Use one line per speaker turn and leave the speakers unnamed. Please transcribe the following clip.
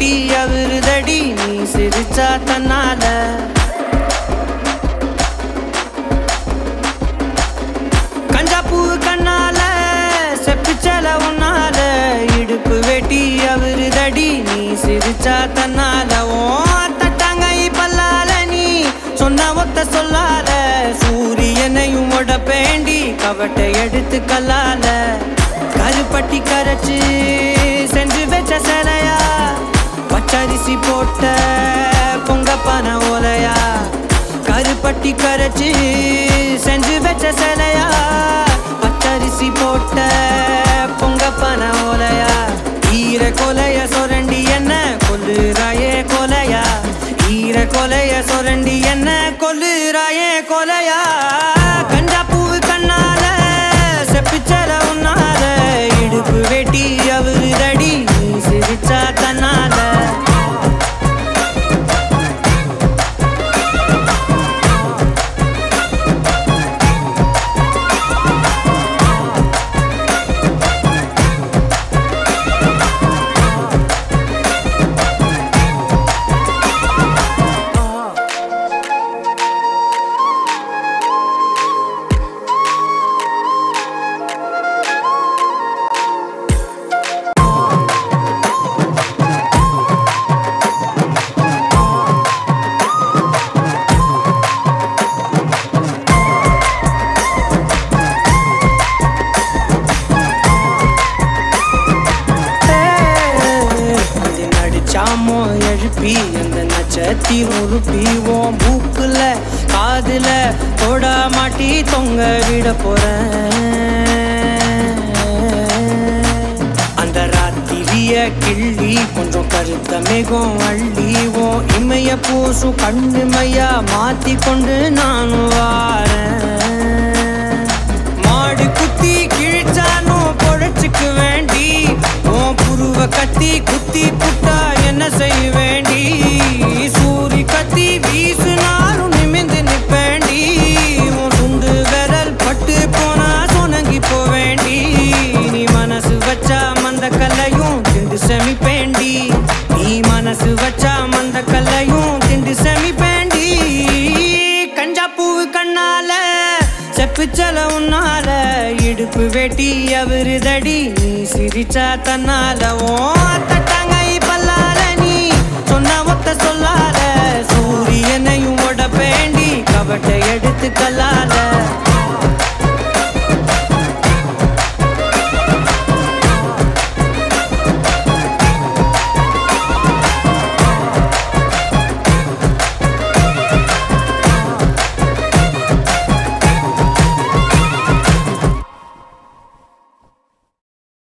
வெட்டி அவருதடி நீ சிரிச்சா தன்னால கஞ்சாப்பூ கண்ணால செப்பிச்சல உன்னால இடுப்பு வெட்டி அவருதடி நீ சிரிச்சா தன்னால ஓ தட்டாங்கை பல்லால நீ சொன்ன ஒத்த சொல்லால சூரியனையும் உடப்பேண்டி கவட்டை எடுத்து கல்லால கருப்பட்டி கரைச்சு செஞ்சு வச்ச சிலையா பச்சரிசி போட்ட பொங்கப்பான ஓலையா கருப்பட்டி கரைச்சு செஞ்சு வச்ச சிலையா பச்சரிசி போட்ட பொங்கப்பான ஓலையா ஈர கொலைய சொரண்டி என்ன கொல்லுறாயே கொலையா ஈர கொலைய சொரண்டி என்ன கொல்லுறாயே கொலையா கஞ்சா பூவு கண்ணால செப்பிச்சல உன்னால இடுப்பு வெட்டி அவருதடி நீ சிரிச்சா தன்னால அது நடிச்சாமோ எழுப்பி அந்த நட்சத்தி உருப்பிவோம் மூக்குல காதுல தொட மாட்டி தொங்க விட போறேன் அந்த ராத்திரிய கிள்ளி கொஞ்சம் கருத்த மேகம் அள்ளிவோம் இமைய பூசும் கண்ணுமையா மாத்தி கொண்டு நானும் வாரேன் மாடு குத்தி கிழிச்சானும் பொழைச்சுக்கு வேண்டி உன் புருவ கத்தி குத்தி புட்டா என்ன செய்ய வேண்டி சூரி கத்தி வீசுனாலும் நிமிந்து நிப்பேண்டி உன் சுண்டு விரல் பட்டு போனா சொனங்கி போவேண்டி நீ மனசு வச்சா மந்த கல்லையும் திண்டு செமிப்பேண்டி நீ மனசு வச்சா மந்த கல்லையும் திண்டு செமிப்பேண்டி கஞ்சா பூவு கண்ணால செப்புச்சல உன்னால இடுப்பு வெட்டி அவருதடி நீ சிரிச்சா தன்னால ஓ தட்டாங்கை பல்லால நீ சொன்ன ஒத்த சொல்லால சூரியனையும் உடப்பேண்டி கவட்டை எடுத்து கல்லால